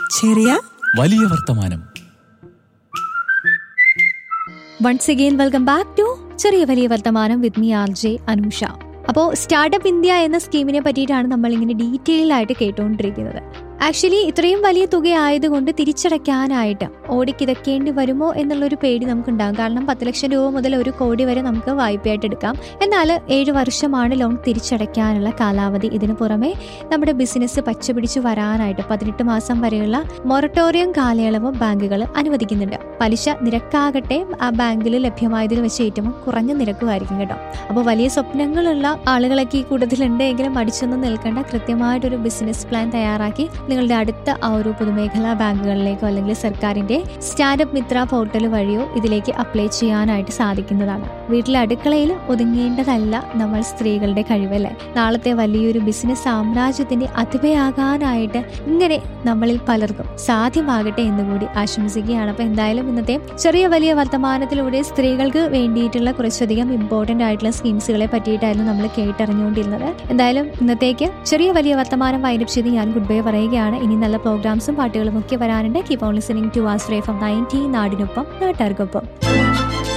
ചെറിയ വലിയ വർത്തമാനം once again welcome back to ചെറിയ വലിയ വർത്തമാനം with me R J Anusha അപ്പോൾ സ്റ്റാർട്ടപ്പ് ഇന്ത്യ എന്ന സ്കീമിനെ പറ്റിയിട്ടാണ് നമ്മൾ ഇങ്ങനെ ഡീറ്റെയിൽ ആയിട്ട് കേട്ടുകൊണ്ടിരിക്കുന്നത് ആക്ച്വലി ഇത്രയും വലിയ തുക ആയതുകൊണ്ട് തിരിച്ചടയ്ക്കാനായിട്ട് ഓടിക്കിതക്കേണ്ടി വരുമോ എന്നുള്ളൊരു പേടി നമുക്കുണ്ടാകും കാരണം പത്ത് ലക്ഷം രൂപ മുതൽ ഒരു കോടി വരെ നമുക്ക് വായ്പയായിട്ട് എടുക്കാം എന്നാൽ ഏഴ് വർഷമാണ് ലോൺ തിരിച്ചടയ്ക്കാനുള്ള കാലാവധി ഇതിനു പുറമെ നമ്മുടെ ബിസിനസ് പച്ചപിടിച്ച് വരാനായിട്ട് പതിനെട്ട് മാസം വരെയുള്ള മൊറട്ടോറിയം കാലയളവ് ബാങ്കുകൾ അനുവദിക്കുന്നുണ്ട് പലിശ നിരക്കാകട്ടെ ആ ബാങ്കിൽ ലഭ്യമായതിൽ വെച്ച് ഏറ്റവും കുറഞ്ഞ നിരക്കുമായിരിക്കും കേട്ടോ അപ്പോൾ വലിയ സ്വപ്നങ്ങളുള്ള ആളുകളൊക്കെ ഈ കൂട്ടത്തിലുണ്ട് എങ്കിലും മടിച്ചൊന്നും നിൽക്കേണ്ട കൃത്യമായിട്ടൊരു ബിസിനസ് പ്ലാൻ തയ്യാറാക്കി നിങ്ങളുടെ അടുത്ത ആ ഒരു പൊതുമേഖലാ ബാങ്കുകളിലേക്കോ അല്ലെങ്കിൽ സർക്കാരിന്റെ സ്റ്റാൻഡപ്പ് മിത്ര പോർട്ടൽ വഴിയോ ഇതിലേക്ക് അപ്ലൈ ചെയ്യാനായിട്ട് സാധിക്കുന്നതാണ് വീട്ടിലെ അടുക്കളയിൽ ഒതുങ്ങേണ്ടതല്ല നമ്മൾ സ്ത്രീകളുടെ കഴിവല്ലേ നാളത്തെ വലിയൊരു ബിസിനസ് സാമ്രാജ്യത്തിന്റെ അതിഥയാകാനായിട്ട് ഇങ്ങനെ നമ്മളിൽ പലർക്കും സാധ്യമാകട്ടെ എന്ന് കൂടി ആശംസിക്കുകയാണ് അപ്പൊ എന്തായാലും ഇന്നത്തെ ചെറിയ വലിയ വർത്തമാനത്തിലൂടെ സ്ത്രീകൾക്ക് വേണ്ടിയിട്ടുള്ള കുറച്ചധികം ഇമ്പോർട്ടന്റ് ആയിട്ടുള്ള സ്കീംസുകളെ പറ്റിയിട്ടായിരുന്നു നമ്മൾ കേട്ടറിഞ്ഞുകൊണ്ടിരുന്നത് എന്തായാലും ഇന്നത്തേക്ക് ചെറിയ വലിയ വർത്തമാനം വൈൻഡപ്പ് ചെയ്ത് ഞാൻ ഗുഡ് ബൈ പറയുകയാണ് ഇനി നല്ല പ്രോഗ്രാംസും പാട്ടുകളും ഒക്കെ വരാനുണ്ട് keep on listening to us ഫ്രേ ഫ്രം നയൻറ്റീൻ നാടിനൊപ്പം നാട്ടുകാർക്കൊപ്പം